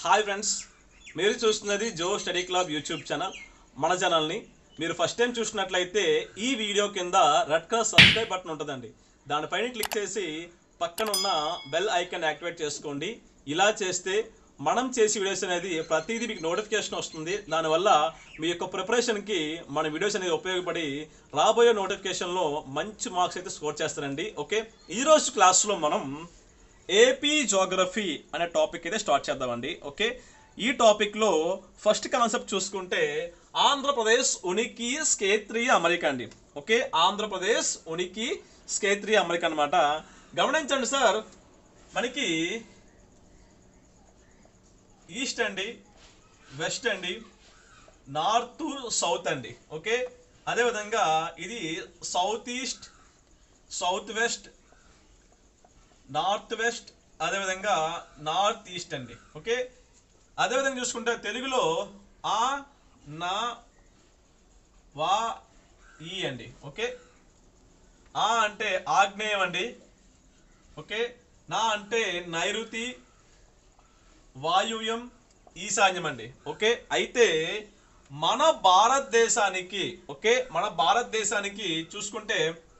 hi friends మీరు చూస్తున్నది Jo study club YouTube channel మన ఛానల్ని మీరు ఫస్ట్ టైం చూసినట్లయితే ఈ వీడియో కింద రెడ్ కలర్ సబ్స్క్రైబ్ బటన్ ఉంటుందండి దానిపైన క్లిక్ చేసి పక్కన ఉన్న బెల్ ఐకాన్ యాక్టివేట్ చేసుకోండి ఇలా చేస్తే మనం చేసే వీడియోస్ అనేది ప్రతిదీ మీకు నోటిఫికేషన్ వస్తుంది దానివల్ల మీ యొక్క ప్రిపరేషన్కి మన వీడియోస్ అనేది ఉపయోగపడి రాబోయే నోటిఫికేషన్లో మంచి మార్క్స్ అయితే స్కోర్ చేస్తారండి ఓకే ఈరోజు క్లాస్లో మనం ఏపీ జోగ్రఫీ అనే టాపిక్ అయితే స్టార్ట్ చేద్దామండి ఓకే ఈ టాపిక్లో ఫస్ట్ కాన్సెప్ట్ చూసుకుంటే ఆంధ్రప్రదేశ్ ఉనికి స్కేత్రీయ అమరిక అండి ఓకే ఆంధ్రప్రదేశ్ ఉనికి స్కేత్రీయ అమరిక అన్నమాట గమనించండి సార్ మనకి ఈస్ట్ అండి వెస్ట్ అండి నార్త్ సౌత్ అండి ఓకే అదేవిధంగా ఇది south east south west north west అదేవిధంగా నార్త్ ఈస్ట్ అండి ఓకే అదేవిధంగా చూసుకుంటే తెలుగులో ఆ నా వా ఈ అండి ఓకే ఆ అంటే ఆగ్నేయం అండి ఓకే నా అంటే నైరుతి వాయువ్యం ఈశాన్యం అండి ఓకే అయితే మన భారతదేశానికి ఓకే మన భారతదేశానికి చూసుకుంటే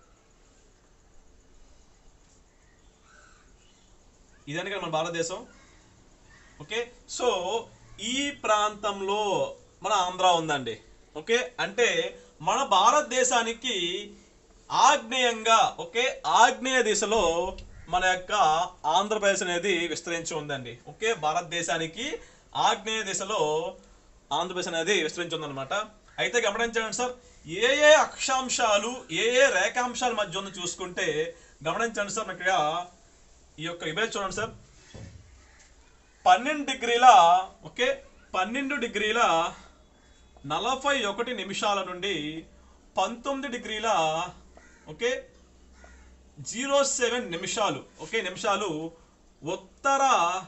ఇదని కదా మన భారతదేశం ఓకే సో ఈ ప్రాంతంలో మన ఆంధ్ర ఉందండి ఓకే అంటే మన భారతదేశానికి ఆగ్నేయంగా ఓకే ఆగ్నేయ దిశలో మన యొక్క ఆంధ్రప్రదేశ్ అనేది విస్తరించి ఉందండి ఓకే భారతదేశానికి ఆగ్నేయ దిశలో ఆంధ్రప్రదేశ్ అనేది విస్తరించి ఉందన్నమాట అయితే గమనించండి సార్ ఏ ఏ అక్షాంశాలు ఏ ఏ రేఖాంశాల మధ్య ఉందో చూసుకుంటే గమనించండి సార్ ఇక్కడ ఈ యొక్క ఇమేజ్ చూడండి సార్ పన్నెండు డిగ్రీల ఓకే పన్నెండు డిగ్రీల నలభై ఒకటి నిమిషాల నుండి పంతొమ్మిది డిగ్రీల ఓకే జీరో సెవెన్ నిమిషాలు ఓకే నిమిషాలు ఉత్తర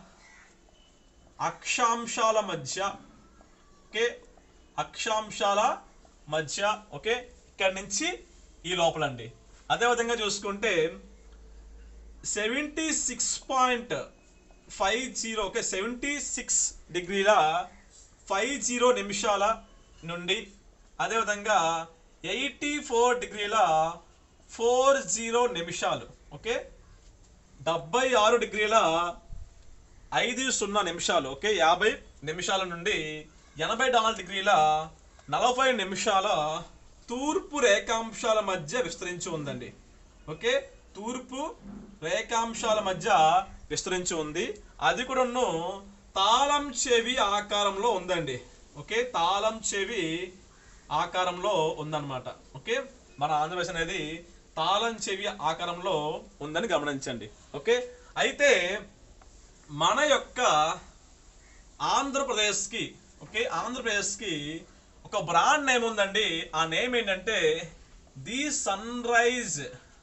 అక్షాంశాల మధ్య ఓకే అక్షాంశాల మధ్య ఓకే ఇక్కడ నుంచి ఈ లోపలండి అదేవిధంగా చూసుకుంటే seventy six point five zero okay seventy six డిగ్రీల ఫైవ్ జీరో నిమిషాల నుండి అదేవిధంగా ఎయిటీ ఫోర్ డిగ్రీల ఫోర్ జీరో నిమిషాలు ఓకే డెబ్బై ఆరు డిగ్రీల ఐదు సున్నా నిమిషాలు ఓకే యాభై నిమిషాల నుండి ఎనభై నాలుగు డిగ్రీల నలభై నిమిషాల తూర్పు రేఖాంశాల మధ్య విస్తరించి ఉందండి ఓకే తూర్పు రేఖాంశాల మధ్య విస్తరించి ఉంది అది కూడాను తాళం చెవి ఆకారంలో ఉందండి ఓకే తాళం చెవి ఆకారంలో ఉందన్నమాట ఓకే మన ఆంధ్రప్రదేశ్ అనేది తాళం చెవి ఆకారంలో ఉందని గమనించండి ఓకే అయితే మన యొక్క ఆంధ్రప్రదేశ్కి ఓకే ఆంధ్రప్రదేశ్కి ఒక బ్రాండ్ నేమ్ ఉందండి ఆ నేమ్ ఏంటంటే the sunrise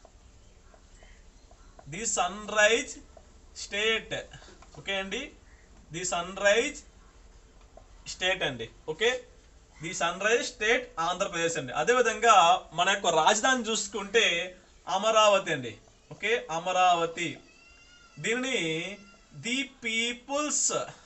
the sunrise state okay అండి ది సన్ రైజ్ స్టేట్ అండి okay the sunrise state Andhra Pradesh అండి అదేవిధంగా మన యొక్క రాజధాని చూసుకుంటే అమరావతి అండి ఓకే అమరావతి దీనిని the peoples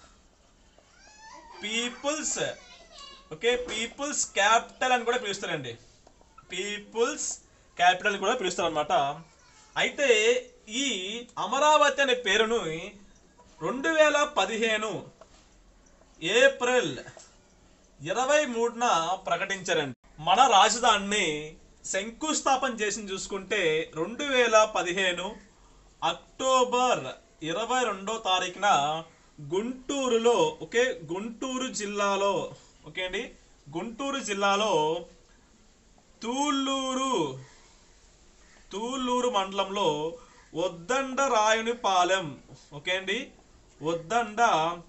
peoples okay peoples capital అని కూడా పిలుస్తారండి పీపుల్స్ క్యాపిటల్ అని కూడా పిలుస్తారు అనమాట అయితే ఈ అమరావతి అనే పేరును రెండు వేల పదిహేను ఏప్రిల్ ఇరవై మూడున ప్రకటించారండి మన రాజధానిని శంకుస్థాపన చేసి చూసుకుంటే రెండు వేల పదిహేను అక్టోబర్ ఇరవై రెండో తారీఖున గుంటూరులో ఓకే గుంటూరు జిల్లాలో ఓకే అండి గుంటూరు జిల్లాలో తూళ్ళూరు తూళ్ళూరు మండలంలో వద్దండ రాయునిపాలెం ఓకే అండి వద్దండ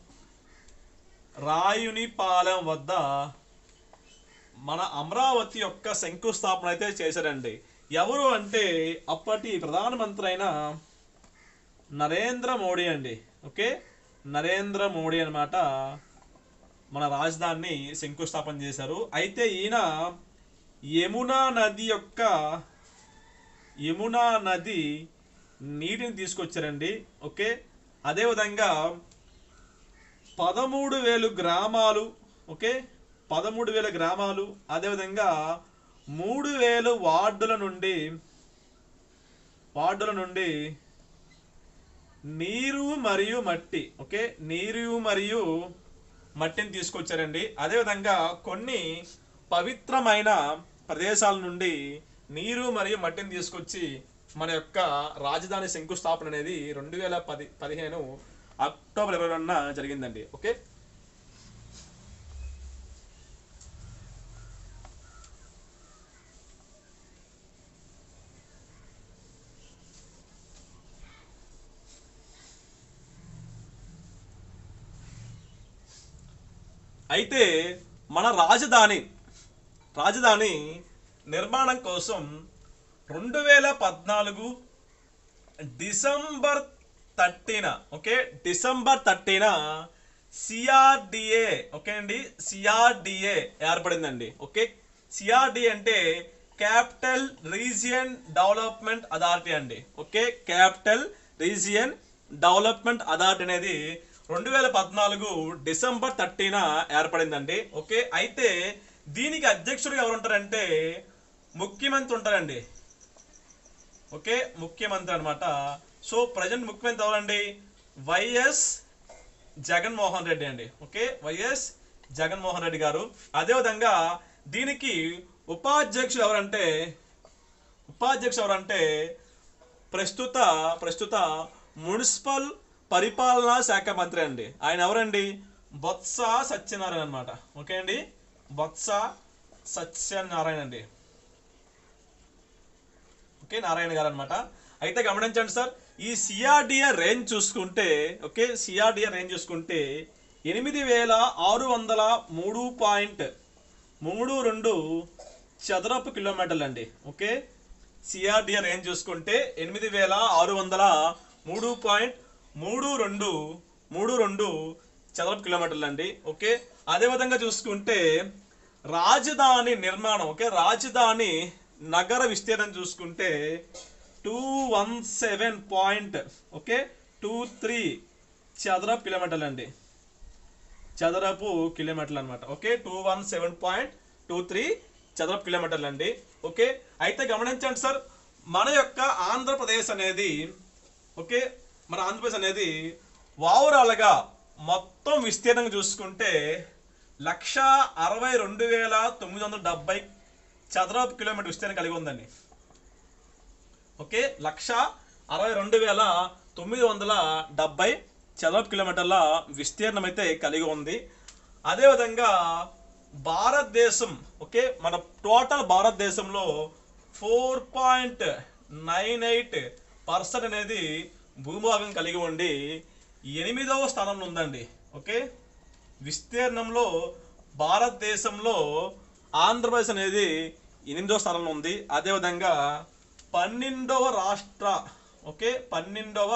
రాయునిపాలెం వద్ద మన అమరావతి యొక్క శంకుస్థాపన అయితే చేశారండి ఎవరు అంటే అప్పటి ప్రధానమంత్రి అయిన నరేంద్ర మోడీ అండి ఓకే నరేంద్ర మోడీ అన్నమాట మన రాజధానిని శంకుస్థాపన చేశారు అయితే ఈయన యమునా నది యొక్క యమునా నది నీటిని తీసుకొచ్చారండి ఓకే అదేవిధంగా పదమూడు వేలు గ్రామాలు ఓకే పదమూడు వేల గ్రామాలు అదేవిధంగా మూడు వేలు వార్డుల నుండి వార్డుల నుండి నీరు మరియు మట్టి ఓకే నీరు మరియు మట్టిని తీసుకొచ్చారండి అదేవిధంగా కొన్ని పవిత్రమైన ప్రదేశాల నుండి నీరు మరియు మట్టిని తీసుకొచ్చి మన యొక్క రాజధాని శంకుస్థాపన అనేది రెండు వేల పది పదిహేను అక్టోబర్ ఇరవై రెండున జరిగిందండి ఓకే అయితే మన రాజధాని రాజధాని నిర్మాణం కోసం రెండు వేల పద్నాలుగు December thirteen okay December thirteen CRDA okay అండి సిఆర్డిఏ ఏర్పడిందండి ఓకే సిఆర్డిఏ అంటే క్యాపిటల్ రీజియన్ డెవలప్మెంట్ అథారిటీ అండి okay capital region development authority అనేది రెండు వేల పద్నాలుగు డిసెంబర్ థర్టీన ఏర్పడిందండి ఓకే అయితే దీనికి అధ్యక్షుడు ఎవరు ఉంటారంటే ముఖ్యమంత్రి ఉంటారండి ఓకే ముఖ్యమంత్రి అన్నమాట సో ప్రజెంట్ ముఖ్యమంత్రి ఎవరండి వైఎస్ జగన్మోహన్ రెడ్డి అండి ఓకే వైఎస్ జగన్మోహన్ రెడ్డి గారు అదేవిధంగా దీనికి ఉపాధ్యక్షుడు ఎవరంటే ఉపాధ్యక్షుడు ఎవరంటే ప్రస్తుత ప్రస్తుత మున్సిపల్ పరిపాలనా శాఖ మంత్రి అండి ఆయన ఎవరండి బొత్స సత్యనారాయణ అన్నమాట ఓకే అండి బొత్స సత్యనారాయణ అండి ఓకే నారాయణ గారు అనమాట అయితే గమనించండి సార్ ఈ సిఆర్డిఏ రేంజ్ చూసుకుంటే ఓకే సిఆర్డిఏ రేంజ్ చూసుకుంటే ఎనిమిది వేల ఆరు వందల మూడు పాయింట్ మూడు రెండు చదరపు కిలోమీటర్లు అండి ఓకే సిఆర్డిఏ రేంజ్ చూసుకుంటే ఎనిమిది వేల ఆరు వందల మూడు పాయింట్ మూడు రెండు మూడు రెండు చదరపు కిలోమీటర్లు అండి ఓకే అదేవిధంగా చూసుకుంటే రాజధాని నిర్మాణం ఓకే రాజధాని నగర విస్తీర్ణం చూసుకుంటే two one seven point okay two three చదరపు కిలోమీటర్లు అండి చదరపు కిలోమీటర్లు అనమాట okay two one seven point two three చదరపు కిలోమీటర్లు అండి ఓకే అయితే గమనించండి సార్ మన యొక్క ఆంధ్రప్రదేశ్ అనేది ఓకే మన ఆంధ్రప్రదేశ్ అనేది ఓవరాల్గా మొత్తం విస్తీర్ణంగా చూసుకుంటే లక్ష అరవై రెండు వేల తొమ్మిది వందల డెబ్బై చదరపు కిలోమీటర్ విస్తీర్ణం కలిగి ఉందండి ఓకే లక్ష అరవై రెండు వేల తొమ్మిది వందల డెబ్బై చదరపు కిలోమీటర్ల విస్తీర్ణం అయితే కలిగి ఉంది అదేవిధంగా భారతదేశం ఓకే మన టోటల్ భారతదేశంలో four point nine eight percent అనేది భూభాగం కలిగి ఉండి ఎనిమిదవ స్థానంలో ఉందండి ఓకే విస్తీర్ణంలో భారతదేశంలో ఆంధ్రప్రదేశ్ అనేది ఎనిమిదవ స్థానంలో ఉంది అదేవిధంగా పన్నెండవ రాష్ట్ర ఓకే పన్నెండవ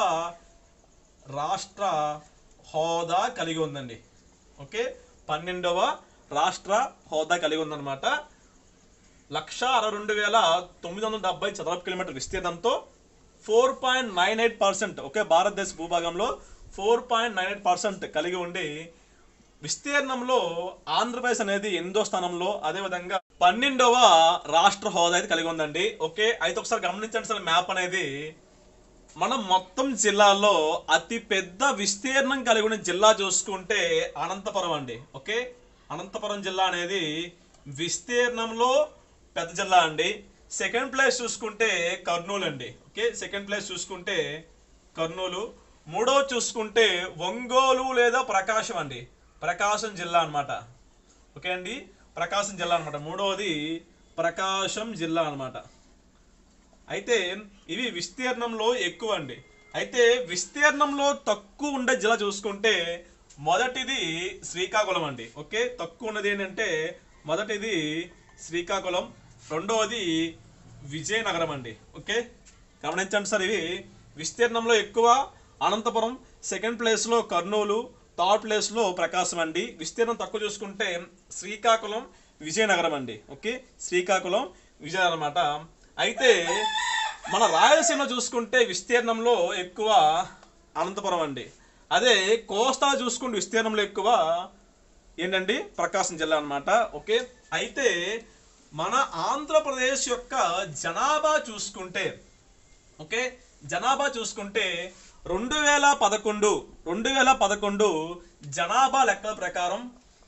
రాష్ట్ర హోదా కలిగి ఉందండి ఓకే పన్నెండవ రాష్ట్ర హోదా కలిగి ఉందన్నమాట లక్ష అరవై రెండు వేల తొమ్మిది వందల డెబ్బై చదరపు కిలోమీటర్ విస్తీర్ణంతో four point nine eight percent okay భారతదేశ భూభాగంలో four point nine eight percent కలిగి ఉండి విస్తీర్ణంలో ఆంధ్రప్రదేశ్ అనేది ఎనిమిదో స్థానంలో అదేవిధంగా పన్నెండవ రాష్ట్ర హోదా అయితే కలిగి ఉందండి ఓకే అయితే ఒకసారి గమనించండి సార్ మ్యాప్ అనేది మనం మొత్తం జిల్లాలో అతి పెద్ద విస్తీర్ణం కలిగి ఉన్న జిల్లా చూసుకుంటే అనంతపురం అండి ఓకే అనంతపురం జిల్లా అనేది విస్తీర్ణంలో పెద్ద జిల్లా అండి సెకండ్ ప్లేస్ చూసుకుంటే కర్నూలు అండి ఓకే సెకండ్ ప్లేస్ చూసుకుంటే కర్నూలు మూడో చూసుకుంటే ఒంగోలు లేదా ప్రకాశం అండి ప్రకాశం జిల్లా అన్నమాట ఓకే అండి ప్రకాశం జిల్లా అన్నమాట మూడవది ప్రకాశం జిల్లా అన్నమాట అయితే ఇవి విస్తీర్ణంలో ఎక్కువ అండి అయితే విస్తీర్ణంలో తక్కువ ఉండే జిల్లా చూసుకుంటే మొదటిది శ్రీకాకుళం అండి ఓకే తక్కువ ఉన్నది ఏంటంటే మొదటిది శ్రీకాకుళం రెండవది విజయనగరం అండి ఓకే గమనించండి సార్ ఇవి విస్తీర్ణంలో ఎక్కువ అనంతపురం సెకండ్ ప్లేస్లో కర్నూలు థర్డ్ ప్లేస్లో ప్రకాశం అండి విస్తీర్ణం తక్కువ చూసుకుంటే శ్రీకాకుళం విజయనగరం అండి ఓకే శ్రీకాకుళం విజయనగరం అన్నమాట అయితే మన రాయలసీమ చూసుకుంటే విస్తీర్ణంలో ఎక్కువ అనంతపురం అండి అదే కోస్తా చూసుకుంటే విస్తీర్ణంలో ఎక్కువ ఏంటండి ప్రకాశం జిల్లా అన్నమాట ఓకే అయితే మన ఆంధ్రప్రదేశ్ యొక్క జనాభా చూసుకుంటే ఓకే జనాభా చూసుకుంటే రెండు వేల పదకొండు రెండు వేల పదకొండు జనాభా లెక్కల ప్రకారం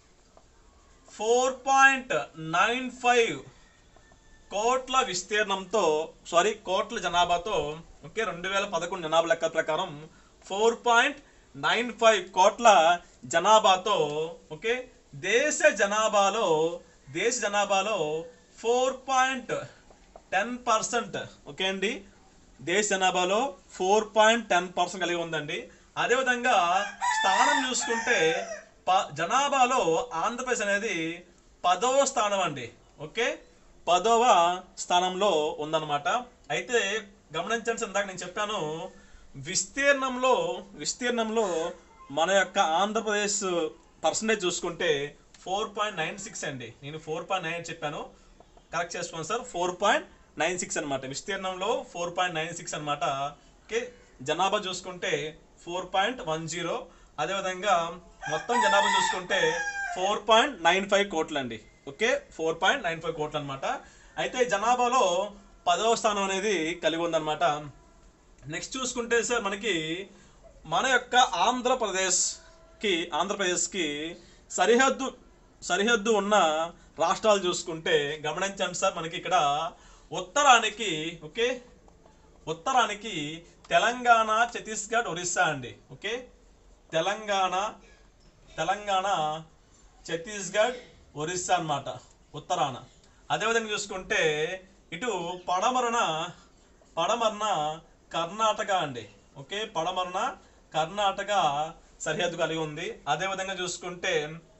ఫోర్ పాయింట్ నైన్ ఫైవ్ కోట్ల విస్తీర్ణంతో సారీ కోట్ల జనాభాతో ఓకే రెండు వేల పదకొండు జనాభా లెక్కల ప్రకారం ఫోర్ పాయింట్ నైన్ ఫైవ్ కోట్ల జనాభాతో ఓకే దేశ జనాభాలో దేశ జనాభాలో four point ten percent okay అండి దేశ జనాభాలో ఫోర్ పాయింట్ టెన్ పర్సెంట్ కలిగి ఉందండి అదేవిధంగా స్థానం చూసుకుంటే ప జనాభాలో ఆంధ్రప్రదేశ్ అనేది పదవ స్థానం అండి ఓకే పదవ స్థానంలో ఉందన్నమాట అయితే గమనించండి ఇందాక నేను చెప్పాను విస్తీర్ణంలో విస్తీర్ణంలో మన యొక్క ఆంధ్రప్రదేశ్ పర్సంటేజ్ చూసుకుంటే ఫోర్ పాయింట్ నైన్ సిక్స్ అండి నేను ఫోర్ పాయింట్ నైన్ చెప్పాను కరెక్ట్ చేసుకోండి sir four point nine six అనమాట విస్తీర్ణంలో ఫోర్ పాయింట్ నైన్ సిక్స్ అనమాట ఓకే జనాభా చూసుకుంటే ఫోర్ పాయింట్ వన్ జీరో అదేవిధంగా మొత్తం జనాభా చూసుకుంటే ఫోర్ పాయింట్ నైన్ ఫైవ్ కోట్లు అండి okay four point nine five కోట్లు అనమాట అయితే జనాభాలో పదవ స్థానం అనేది కలిగి ఉందన్నమాట నెక్స్ట్ చూసుకుంటే సార్ మనకి మన యొక్క ఆంధ్రప్రదేశ్కి ఆంధ్రప్రదేశ్కి సరిహద్దు సరిహద్దు ఉన్న రాష్ట్రాలు చూసుకుంటే గమనించండి సార్ మనకి ఇక్కడ ఉత్తరానికి ఓకే ఉత్తరానికి తెలంగాణ ఛత్తీస్గఢ్ ఒరిస్సా అండి ఓకే తెలంగాణ తెలంగాణ ఛత్తీస్గఢ్ ఒరిస్సా అన్నమాట ఉత్తరాన అదేవిధంగా చూసుకుంటే ఇటు పడమరన పడమరన కర్ణాటక అండి ఓకే పడమరన కర్ణాటక సరిహద్దు కలిగి ఉంది అదేవిధంగా చూసుకుంటే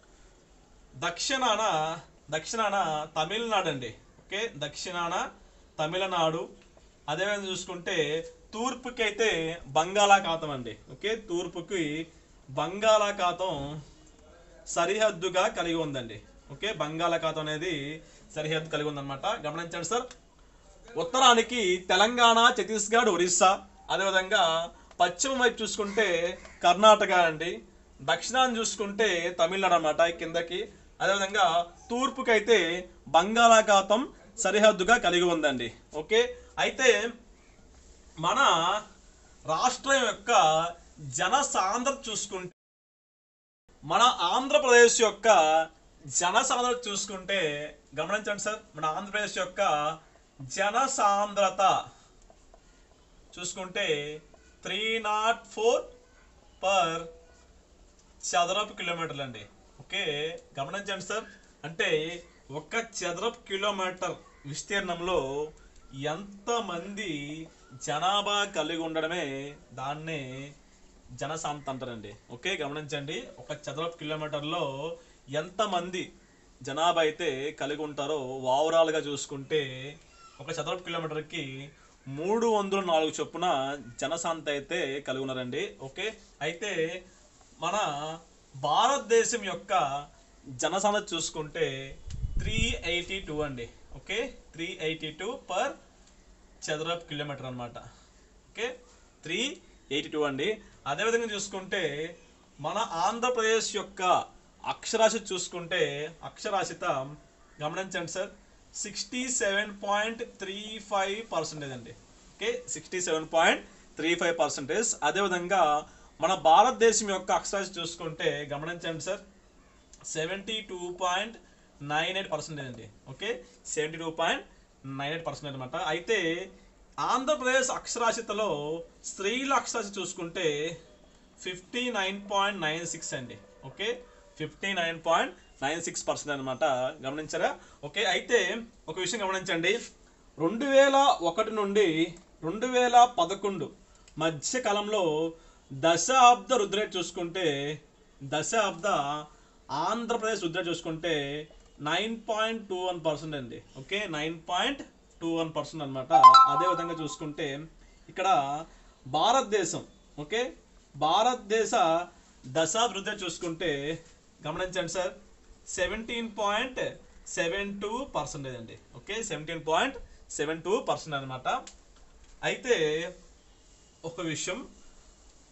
దక్షిణాన దక్షిణాన తమిళనాడు అండి ఓకే దక్షిణాన తమిళనాడు అదేవిధంగా చూసుకుంటే తూర్పుకి అయితే బంగాళాఖాతం అండి ఓకే తూర్పుకి బంగాళాఖాతం సరిహద్దుగా కలిగి ఉందండి ఓకే బంగాళాఖాతం అనేది సరిహద్దు కలిగి ఉందన్నమాట గమనించండి సార్ ఉత్తరానికి తెలంగాణ ఛత్తీస్గఢ్ ఒరిస్సా అదేవిధంగా పశ్చిమ వైపు చూసుకుంటే కర్ణాటక అండి దక్షిణాన్ని చూసుకుంటే తమిళనాడు అన్నమాట ఈ కిందకి అదేవిధంగా తూర్పుకైతే బంగాళాఖాతం సరిహద్దుగా కలిగి ఉందండి ఓకే అయితే మన రాష్ట్రం యొక్క జన సాంద్రత చూసుకుంటే మన ఆంధ్రప్రదేశ్ యొక్క జన సాంద్రత చూసుకుంటే గమనించండి సార్ మన ఆంధ్రప్రదేశ్ యొక్క జన సాంద్రత చూసుకుంటే త్రీ నాట్ ఫోర్ పర్ చదరపు కిలోమీటర్లు అండి ఓకే గమనించండి సార్ అంటే ఒక చదరపు కిలోమీటర్ విస్తీర్ణంలో ఎంతమంది జనాభా కలిగి ఉండడమే దాన్నే జనసాంత అంటారండి ఓకే గమనించండి ఒక చదరపు కిలోమీటర్లో ఎంతమంది జనాభా అయితే కలిగి ఉంటారో ఓవరాల్గా చూసుకుంటే ఒక చదరపు కిలోమీటర్కి మూడు వందల నాలుగు చొప్పున జనసాంత అయితే కలిగి ఉన్నారండి ఓకే అయితే మన భారతదేశం యొక్క జనసాంద్రత చూసుకుంటే త్రీ ఎయిటీ టూ అండి okay three eighty two per చదరపు కిలోమీటర్ అన్నమాట ఓకే త్రీ ఎయిటీ టూ అండి అదేవిధంగా చూసుకుంటే మన ఆంధ్రప్రదేశ్ యొక్క అక్షరాస్యత చూసుకుంటే అక్షరాస్యత గమనించండి sir sixty seven point three five percentage అండి okay sixty seven point three five percentage అదేవిధంగా మన భారతదేశం యొక్క అక్షరాస్యత చూసుకుంటే గమనించండి sir seventy two point nine eight percentage అండి okay seventy two point nine eight percent అనమాట అయితే ఆంధ్రప్రదేశ్ అక్షరాస్యతలో స్త్రీల అక్షరాస్యత చూసుకుంటే fifty nine point nine six అండి okay fifty nine point nine six percent అనమాట గమనించారా ఓకే అయితే ఒక విషయం గమనించండి రెండు వేల ఒకటి నుండి రెండు వేల పదకొండు మధ్య కాలంలో దశాబ్ద రుద్రేట్ చూసుకుంటే దశాబ్ద ఆంధ్రప్రదేశ్ రుద్రేట్ చూసుకుంటే nine point two one percent అండి okay nine point two one percent అనమాట అదేవిధంగా చూసుకుంటే ఇక్కడ భారతదేశం ఓకే భారతదేశ దశాభివృద్ధి చూసుకుంటే గమనించండి sir seventeen point seven two percentage అండి okay seventeen point seven two percent అనమాట అయితే ఒక విషయం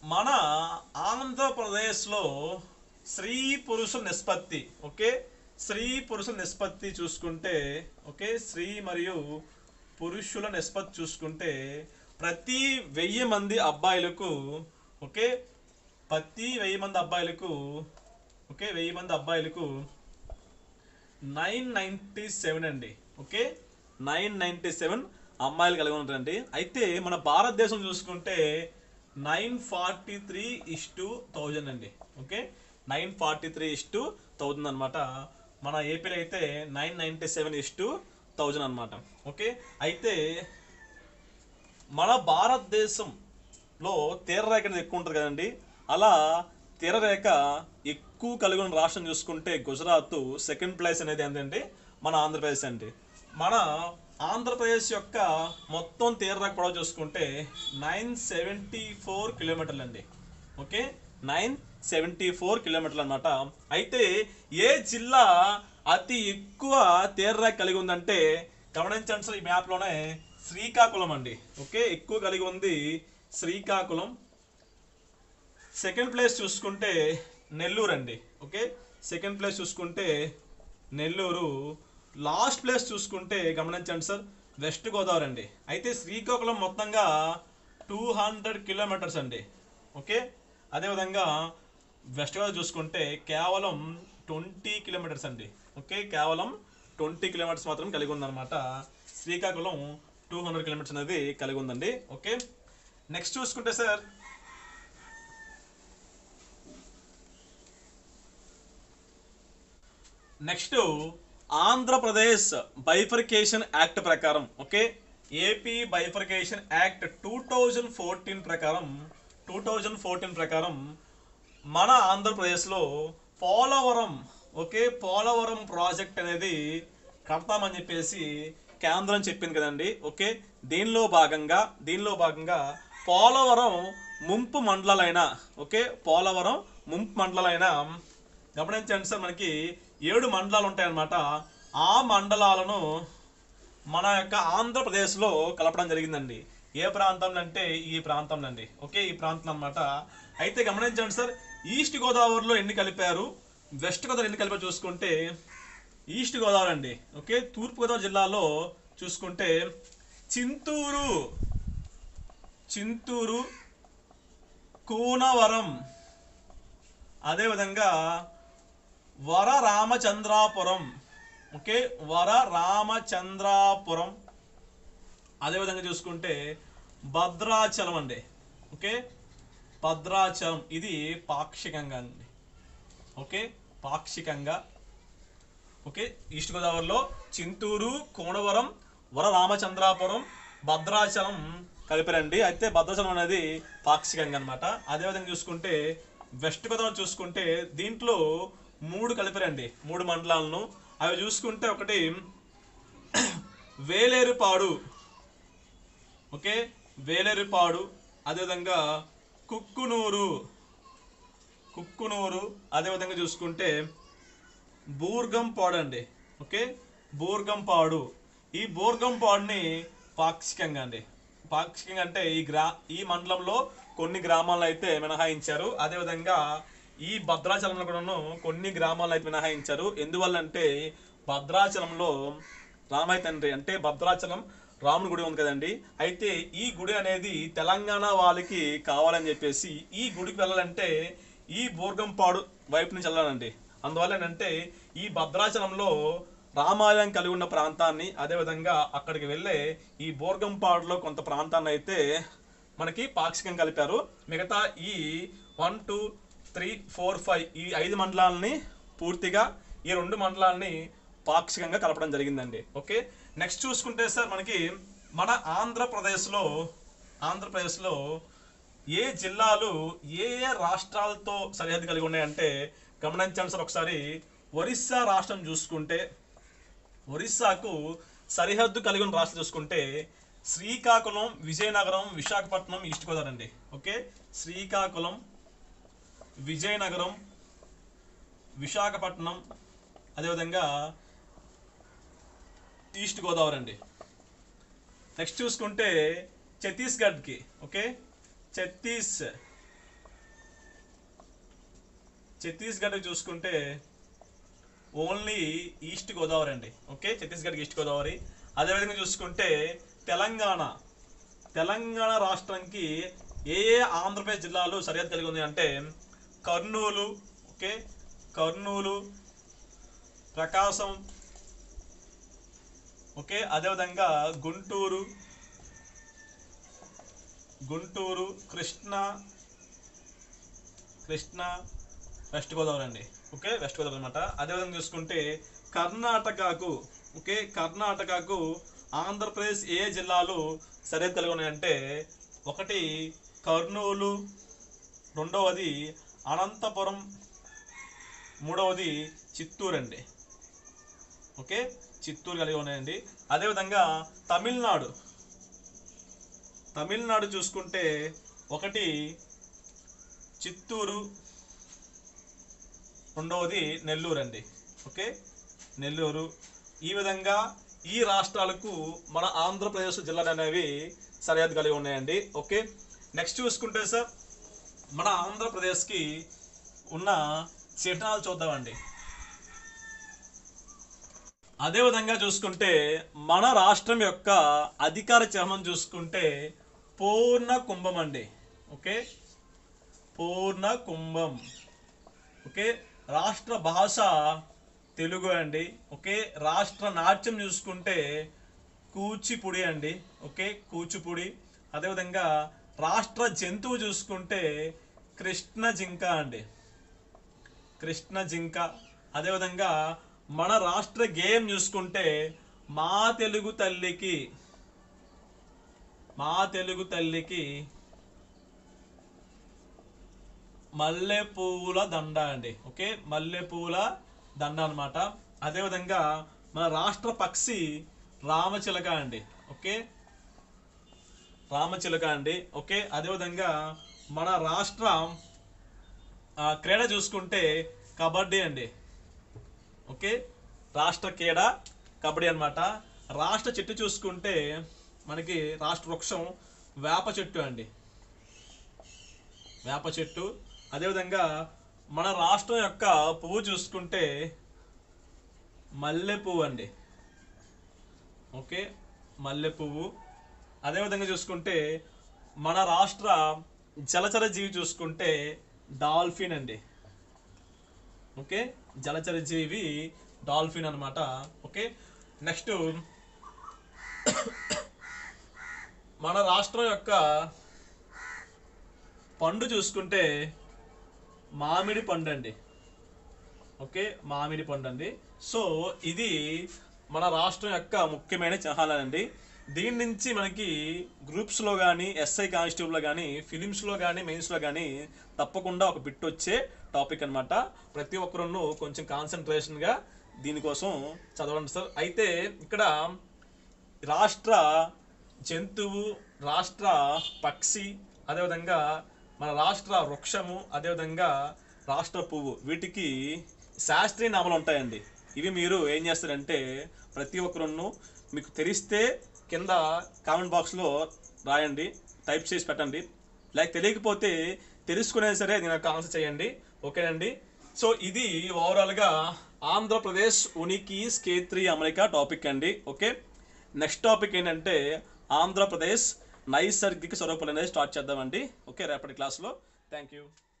మన ఆంధ్రప్రదేశ్లో స్త్రీ పురుష నిష్పత్తి ఓకే స్త్రీ పురుష నిష్పత్తి చూసుకుంటే ఓకే స్త్రీ మరియు పురుషుల నిష్పత్తి చూసుకుంటే ప్రతి వెయ్యి మంది అబ్బాయిలకు ఓకే ప్రతి వెయ్యి మంది అబ్బాయిలకు ఓకే వెయ్యి మంది అబ్బాయిలకు నైన్ నైంటీ సెవెన్ అండి ఓకే నైన్ నైంటీ సెవెన్ అమ్మాయిలు కలిగి ఉంటారండి అయితే మన భారతదేశం చూసుకుంటే nine forty three is to thousand అండి okay nine forty three is to thousand అనమాట మన ఏపీలో అయితే nine ninety seven is to thousand అనమాట ఓకే అయితే మన భారతదేశంలో తీరరేఖ అనేది ఎక్కువ ఉంటుంది కదండి అలా తీరరేఖ ఎక్కువ కలిగి ఉన్న రాష్ట్రం చూసుకుంటే గుజరాత్ సెకండ్ ప్లేస్ అనేది ఏంటంటే మన ఆంధ్రప్రదేశ్ అండి మన ఆంధ్రప్రదేశ్ యొక్క మొత్తం తీరరేఖ పొడవు చూసుకుంటే నైన్ సెవెంటీ ఫోర్ కిలోమీటర్లు అండి ఓకే నైన్ సెవెంటీ ఫోర్ కిలోమీటర్లు అనమాట అయితే ఏ జిల్లా అతి ఎక్కువ తీరరేఖ కలిగి ఉందంటే గమనించండి సార్ ఈ మ్యాప్లోనే శ్రీకాకుళం అండి ఓకే ఎక్కువ కలిగి ఉంది శ్రీకాకుళం సెకండ్ ప్లేస్ చూసుకుంటే నెల్లూరు అండి ఓకే సెకండ్ ప్లేస్ చూసుకుంటే నెల్లూరు లాస్ట్ ప్లేస్ చూసుకుంటే గమనించండి సార్ వెస్ట్ గోదావరి అండి అయితే శ్రీకాకుళం మొత్తంగా టూ హండ్రెడ్ కిలోమీటర్స్ అండి ఓకే అదేవిధంగా వెస్ట్ గోదావరి చూసుకుంటే కేవలం ట్వంటీ కిలోమీటర్స్ అండి ఓకే కేవలం ట్వంటీ కిలోమీటర్స్ మాత్రం కలిగి ఉందన్నమాట శ్రీకాకుళం టూ హండ్రెడ్ కిలోమీటర్స్ అనేది కలిగి ఉందండి ఓకే నెక్స్ట్ చూసుకుంటే sir next Andhra Pradesh bifurcation act ప్రకారం okay AP bifurcation act two thousand fourteen ప్రకారం టూ థౌజండ్ ఫోర్టీన్ ప్రకారం మన ఆంధ్రప్రదేశ్లో పోలవరం ఓకే పోలవరం ప్రాజెక్ట్ అనేది కడతామని చెప్పేసి కేంద్రం చెప్పింది కదండి ఓకే దీనిలో భాగంగా దీనిలో భాగంగా పోలవరం ముంపు మండలాలైన ఓకే పోలవరం ముంపు మండలాలైన గమనించండి సార్ మనకి ఏడు మండలాలు ఉంటాయన్నమాట ఆ మండలాలను మన యొక్క ఆంధ్రప్రదేశ్లో కలపడం జరిగిందండి ఏ ప్రాంతం అంటే ఈ ప్రాంతం అండి ఓకే ఈ ప్రాంతం అన్నమాట అయితే గమనించండి సార్ ఈస్ట్ గోదావరిలో ఎన్ని కలిపారు వెస్ట్ గోదావరి ఎన్ని కలిపారు చూసుకుంటే ఈస్ట్ గోదావరి అండి ఓకే తూర్పు గోదావరి జిల్లాలో చూసుకుంటే చింతూరు చింతూరు కూనవరం అదేవిధంగా వర రామచంద్రాపురం ఓకే వర రామచంద్రాపురం అదేవిధంగా చూసుకుంటే భద్రాచలం అండి ఓకే భద్రాచలం ఇది పాక్షికంగా అండి ఓకే పాక్షికంగా ఓకే ఈస్ట్ గోదావరిలో చింతూరు కోనవరం వర రామచంద్రాపురం భద్రాచలం కలిపారండి అయితే భద్రాచలం అనేది పాక్షికంగా అనమాట అదేవిధంగా చూసుకుంటే వెస్ట్ గోదావరి చూసుకుంటే దీంట్లో మూడు కలిపారండి మూడు మండలాలను అవి చూసుకుంటే ఒకటి వేలేరుపాడు ఓకే వేలేరుపాడు అదేవిధంగా కుక్కునూరు కుక్కునూరు అదేవిధంగా చూసుకుంటే బూర్గంపాడు అండి ఓకే బూర్గంపాడు ఈ బూర్గంపాడుని పాక్షికంగా అండి పాక్షికంగా అంటే ఈ గ్రా ఈ మండలంలో కొన్ని గ్రామాలను అయితే మినహాయించారు అదేవిధంగా ఈ భద్రాచలంలో కూడాను కొన్ని గ్రామాలను అయితే మినహాయించారు ఎందువల్ల అంటే భద్రాచలంలో రామయ్య తండ్రి అంటే భద్రాచలం రాముని గుడి ఉంది కదండి అయితే ఈ గుడి అనేది తెలంగాణ వాళ్ళకి కావాలని చెప్పేసి ఈ గుడికి వెళ్ళాలంటే ఈ బోర్గంపాడు వైపు నుంచి వెళ్ళాలండి అందువల్ల ఏంటంటే ఈ భద్రాచలంలో రామాలయం కలిగి ఉన్న ప్రాంతాన్ని అదేవిధంగా అక్కడికి వెళ్ళే ఈ బోర్గంపాడులో కొంత ప్రాంతాన్ని అయితే మనకి పాక్షికం కలిపారు మిగతా ఈ one two three four five ఈ ఐదు మండలాలని పూర్తిగా ఈ రెండు మండలాలని పాక్షికంగా కలపడం జరిగిందండి ఓకే నెక్స్ట్ చూసుకుంటే సార్ మనకి మన ఆంధ్రప్రదేశ్లో ఆంధ్రప్రదేశ్లో ఏ జిల్లాలు ఏ ఏ రాష్ట్రాలతో సరిహద్దు కలిగి ఉన్నాయంటే గమనించండి సార్ ఒకసారి ఒరిస్సా రాష్ట్రం చూసుకుంటే ఒరిస్సాకు సరిహద్దు కలిగి ఉన్న రాష్ట్రం చూసుకుంటే శ్రీకాకుళం విజయనగరం విశాఖపట్నం ఈస్ట్ గోదావరి అండి ఓకే శ్రీకాకుళం విజయనగరం విశాఖపట్నం అదేవిధంగా ఈస్ట్ గోదావరి అండి నెక్స్ట్ చూసుకుంటే ఛత్తీస్గఢ్కి ఓకే ఛత్తీస్ ఛత్తీస్గఢ్ చూసుకుంటే ఓన్లీ ఈస్ట్ గోదావరి అండి ఓకే ఛత్తీస్గఢ్ ఈస్ట్ గోదావరి అదేవిధంగా చూసుకుంటే తెలంగాణ తెలంగాణ రాష్ట్రానికి ఏ ఏ ఆంధ్రప్రదేశ్ జిల్లాలు సరిహద్దు కలిగి ఉంది అంటే కర్నూలు ఓకే కర్నూలు ప్రకాశం ఓకే అదేవిధంగా గుంటూరు గుంటూరు కృష్ణా కృష్ణా వెస్ట్ గోదావరి అండి ఓకే వెస్ట్ గోదావరి అనమాట అదేవిధంగా చూసుకుంటే కర్ణాటకకు ఓకే కర్ణాటకకు ఆంధ్రప్రదేశ్ ఏ జిల్లాలు సరిహద్దు కలిగి ఉన్నాయంటే ఒకటి కర్నూలు రెండవది అనంతపురం మూడవది చిత్తూరు అండి ఓకే చిత్తూరు కలిగి ఉన్నాయండి అదేవిధంగా తమిళనాడు తమిళనాడు చూసుకుంటే ఒకటి చిత్తూరు రెండవది నెల్లూరు అండి ఓకే నెల్లూరు ఈ విధంగా ఈ రాష్ట్రాలకు మన ఆంధ్రప్రదేశ్ జిల్లాలు అనేవి సరిహద్దు కలిగి ఉన్నాయండి ఓకే నెక్స్ట్ చూసుకుంటే సార్ మన ఆంధ్రప్రదేశ్కి ఉన్న చిహ్నాలు చూద్దామండి అదేవిధంగా చూసుకుంటే మన రాష్ట్రం యొక్క అధికార చిహ్నం చూసుకుంటే పూర్ణ కుంభం అండి ఓకే పూర్ణ కుంభం ఓకే రాష్ట్ర భాష తెలుగు అండి ఓకే రాష్ట్ర నాట్యం చూసుకుంటే కూచిపూడి అండి ఓకే కూచిపూడి అదేవిధంగా రాష్ట్ర జంతువు చూసుకుంటే కృష్ణ జింక అండి కృష్ణ జింక అదేవిధంగా మన రాష్ట్ర గేయం చూసుకుంటే మా తెలుగు తల్లికి మా తెలుగు తల్లికి మల్లె పువ్వుల దండ అండి ఓకే మల్లె పువ్వుల దండ అనమాట అదేవిధంగా మన రాష్ట్ర పక్షి రామచిలక అండి ఓకే రామచిలక అండి ఓకే అదేవిధంగా మన రాష్ట్ర ఆ, క్రీడ చూసుకుంటే కబడ్డీ అండి ఓకే రాష్ట్ర క్రీడ కబడ్డీ అన్నమాట రాష్ట్ర చెట్టు చూసుకుంటే మనకి రాష్ట్ర వృక్షం వేప చెట్టు అండి వేప చెట్టు అదేవిధంగా మన రాష్ట్రం యొక్క పువ్వు చూసుకుంటే మల్లె పువ్వు అండి ఓకే మల్లె పువ్వు అదేవిధంగా చూసుకుంటే మన రాష్ట్ర జలచర జీవి చూసుకుంటే డాల్ఫిన్ అండి ఓకే జలచర జీవి డాల్ఫిన్ అన్నమాట ఓకే నెక్స్ట్ మన రాష్ట్రం యొక్క పండు చూసుకుంటే మామిడి పండు అండి ఓకే మామిడి పండు అండి సో ఇది మన రాష్ట్రం యొక్క ముఖ్యమైన చిహ్నాలండి దీని నుంచి మనకి గ్రూప్స్లో కానీ ఎస్ఐ కానిస్టేబుల్లో కానీ ఫిలిమ్స్లో కానీ మెయిన్స్లో కానీ తప్పకుండా ఒక బిట్ వచ్చే టాపిక్ అన్నమాట ప్రతి ఒక్కరును కొంచెం కాన్సన్ట్రేషన్గా దీనికోసం చదవండి సార్ అయితే ఇక్కడ రాష్ట్ర జంతువు రాష్ట్ర పక్షి అదేవిధంగా మన రాష్ట్ర వృక్షము అదేవిధంగా రాష్ట్ర పువ్వు వీటికి శాస్త్రీయ నామాలు ఉంటాయండి ఇవి మీరు ఏం చేస్తారంటే ప్రతి ఒక్కరును మీకు తెలిస్తే కింద కామెంట్ బాక్స్లో రాయండి టైప్ చేసి పెట్టండి లేక తెలియకపోతే తెలుసుకునే సరే దీని యొక్క ఆన్సర్ చేయండి ఓకేనండి సో ఇది ఓవరాల్గా ఆంధ్రప్రదేశ్ ఉనికి స్కేత్రి అమెరికా టాపిక్ అండి ఓకే నెక్స్ట్ టాపిక్ ఏంటంటే ఆంధ్రప్రదేశ్ నైసర్గిక స్వరూపాలు అనేది స్టార్ట్ చేద్దామండి ఓకే రేపటి క్లాస్లో థ్యాంక్ యూ